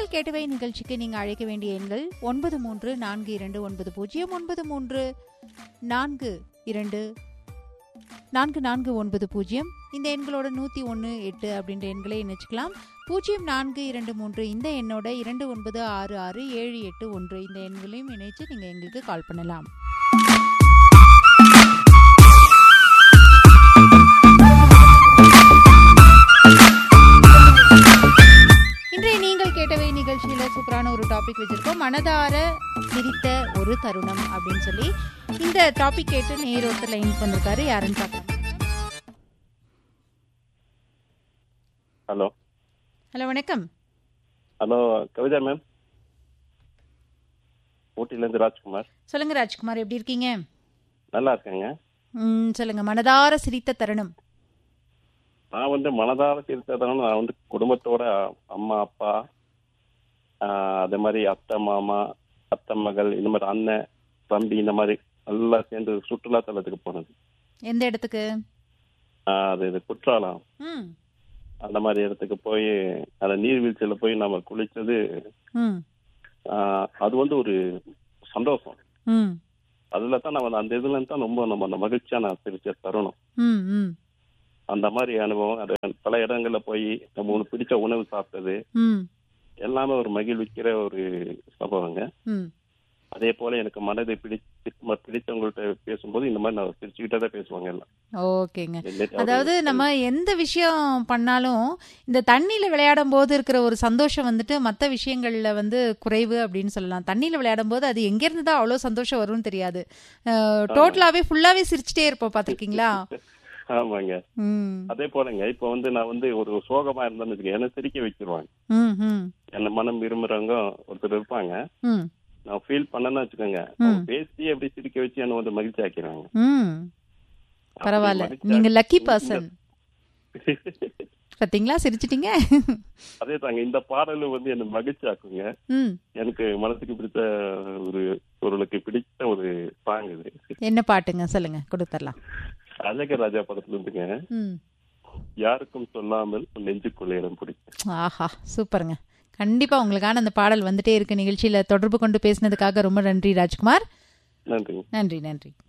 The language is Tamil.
நீங்கள் கேட்டவை நிகழ்ச்சிக்கு நீங்கள் அழைக்க வேண்டிய எண்கள் ஒன்பது மூன்று நான்கு இரண்டு ஒன்பது பூஜ்ஜியம் ஒன்பது மூன்று நான்கு இரண்டு நான்கு நான்கு ஒன்பது பூஜ்ஜியம் இந்த எண்களோட நூற்றி ஒன்று எட்டு அப்படின்ற எண்களை இணைச்சிக்கலாம் பூஜ்ஜியம் நான்கு இரண்டு மூன்று இந்த எண்ணோட இரண்டு ஒன்பது ஆறு ஆறு ஏழு எட்டு ஒன்று இந்த எண்களையும் இணைச்சு நீங்கள் எங்களுக்கு கால் பண்ணலாம் இன்றைய நீங்கள் கேட்டவை நிகழ்ச்சியில சூப்பரான ஒரு டாபிக் வச்சிருக்கோம் மனதார சிரித்த ஒரு தருணம் அப்படின்னு சொல்லி இந்த டாபிக் கேட்டு நேர் ஒருத்தர் லைன் வந்திருக்காரு யாருன்னு பார்க்கலாம் ஹலோ ஹலோ வணக்கம் ஹலோ கவிதா மேம் ஊட்டிலேருந்து ராஜ்குமார் சொல்லுங்க ராஜ்குமார் எப்படி இருக்கீங்க நல்லா இருக்கேங்க ம், சொல்லுங்க மனதார சிரித்த தருணம் நான் வந்து மனதார சிரித்ததான நான் வந்து குடும்பத்தோட அம்மா அப்பா ஆஹ், அதே மாதிரி அத்தை மாமா அத்தை மகள் இந்த மாதிரி அண்ணன் தம்பி இந்த மாதிரி எல்லாம் சேர்ந்து சுற்றுலா தலத்துக்கு போனது எந்த இடத்துக்கு ஆஹ், அது இது குற்றாலம் ம் அந்த மாதிரி இடத்துக்கு போய் அந்த நீர்வீழ்ச்சியில போய் நம்ம குளிச்சது ம் ஆஹ், அது வந்து ஒரு சந்தோஷம் ம் அதுல தான் நம்ம அந்த இதுல இருந்து தான் ரொம்ப நம்ம அந்த மகிழ்ச்சியா நான் சிரிச்ச தருணம் ம் ம் அந்த மாதிரி அனுபவம் அது பல இடங்கள்ல போய் நம்ம ஒன்று பிடிச்ச உணவு சாப்பிட்டது ம் எல்லாமே ஒரு மகிழ்விக்கிற ஒரு சம்பவங்க ம் அதே போல எனக்கு மனதை பிடிச்சு பிடித்தவங்கள்ட்ட பேசும்போது இந்த மாதிரி நான் சிரிச்சுக்கிட்டே தான் பேசுவாங்க எல்லாம் ஓகேங்க இல்லை, அதாவது நம்ம எந்த விஷயம் பண்ணாலும் இந்த தண்ணியில விளையாடும் போது இருக்கிற ஒரு சந்தோஷம் வந்துட்டு மற்ற விஷயங்கள்ல வந்து குறைவு அப்படின்னு சொல்லலாம் தண்ணியில விளையாடும் போது அது எங்க இருந்து தான் அவ்வளவு சந்தோஷம் வரும்னு தெரியாது டோட்டலாவே ஃபுல்லாவே சிரிச்சுட்டே இருப்போம் பாத்திருக்கீங்களா ஆமாங்க ம் அதே போலங்க இப்ப வந்து நான் வந்து ஒரு சோகமா இருந்தேன்னு வச்சுக்கோங்க என்ன சிரிக்க வச்சிருவாங்க ம் ம் என்ன மனம் விரும்புறவங்க ஒருத்தர் இருப்பாங்க ம் நான் ஃபீல் பண்ணேன்னு வச்சுக்கோங்க அவங்க பேசி அப்படி சிரிக்க வச்சு என்ன வந்து மகிழ்ச்சி ஆக்கிடுவாங்க ம் பரவாயில்ல மகிழ்ச்சி நீங்க ஆக்கி- லக்கி பர்சன் பாத்தீங்களா சிரிச்சிட்டீங்க அதே தாங்க இந்த பாடல் வந்து என்ன மகிழ்ச்சி ஆக்குங்க ம் எனக்கு மனசுக்கு பிடித்த ஒரு ஒருளுக்கு பிடித்த ஒரு சாங் இது என்ன பாட்டுங்க சொல்லுங்க கொடுத்துடலாம் அழக ராஜா படத்துல இருந்துங்க ம் யாருக்கும் சொல்லாமல் உன் நெஞ்சுக்குள்ள இடம் பிடிக்கும் ஆஹா சூப்பருங்க கண்டிப்பா உங்களுக்கான அந்த பாடல் வந்துட்டே இருக்கு நிகழ்ச்சியில தொடர்பு கொண்டு பேசினதுக்காக ரொம்ப நன்றி ராஜ்குமார் நன்றிங்க நன்றி நன்றி